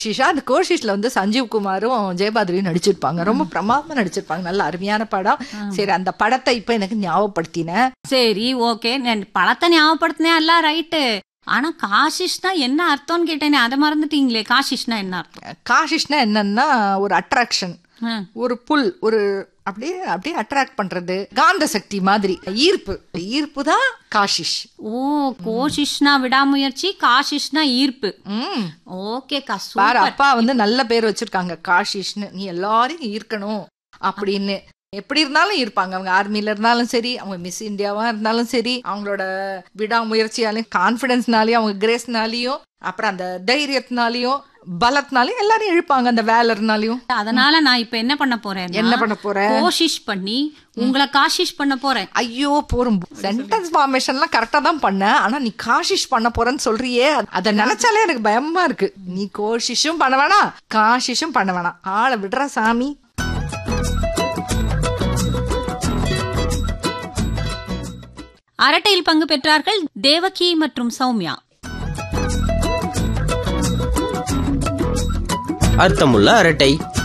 ஷிஷா அந்த கோஷிஷ்ல வந்து சஞ்சீவ் குமாரும் ஜெயபாதிரியும் நடிச்சிருப்பாங்க ரொம்ப பிரமாதமா நடிச்சிருப்பாங்க நல்ல அருமையான படம் சரி அந்த படத்தை இப்ப எனக்கு ஞாபகப்படுத்தினேன் சரி ஓகே நான் பழத்தை ஞாபகப்படுத்தினேன் எல்லாம் ரைட்டு ஆனா காஷிஷ்னா என்ன அர்த்தம்னு கேட்டேனே அதை மறந்துட்டீங்களே காஷிஷ்னா என்ன அர்த்தம் காஷிஷ்னா என்னன்னா ஒரு அட்ராக்ஷன் ஆ. ஒரு புல் ஒரு அப்படியே அப்படியே அட்ராக்ட் பண்றது காந்த சக்தி மாதிரி ஈர்ப்பு ஈர்ப்பு தான் காஷிஷ் ஓ கோஷிஷ்னா விடாமுயற்சி காஷிஷ்னா ஈர்ப்பு ம் ஓகேக்கா பாரு சூப்பர் அப்பா வந்து நல்ல பேர் வச்சிருக்காங்க காஷிஷ்னு நீ எல்லாரையும் ஈர்க்கணும் அப்படின்னு எப்படி இருந்தாலும் இருப்பாங்க அவங்க ஆர்மில இருந்தாலும் சரி அவங்க மிஸ் இந்தியாவா இருந்தாலும் சரி அவங்களோட விடாமுயற்சியாலையும் கான்பிடன்ஸ்னாலையும் அவங்க கிரேஸ்னாலையும் அப்புறம் அந்த தைரியத்தினாலையும் பலத்தினாலையும் எல்லாரையும் இழுப்பாங்க அந்த வேலர்னாலையும் அதனால நான் இப்ப என்ன பண்ண போறேன் என்ன பண்ண போற கோஷிஷ் பண்ணி உங்களை காஷிஷ் பண்ண போறேன் ஐயோ போரும் சென்டென்ஸ் ஃபார்மேஷன்லாம் கரெக்டா தான் பண்ண ஆனா நீ காஷிஷ் பண்ண போறேன்னு சொல்றியே அத நினைச்சாலே எனக்கு பயமா இருக்கு நீ கோஷிஷும் பண்ண வேணாம் காஷிஷும் பண்ண வேணாம் ஆளை விடுற சாமி அரட்டையில் பங்கு பெற்றார்கள் தேவகி மற்றும் சௌமியா அர்த்தமுள்ள அரட்டை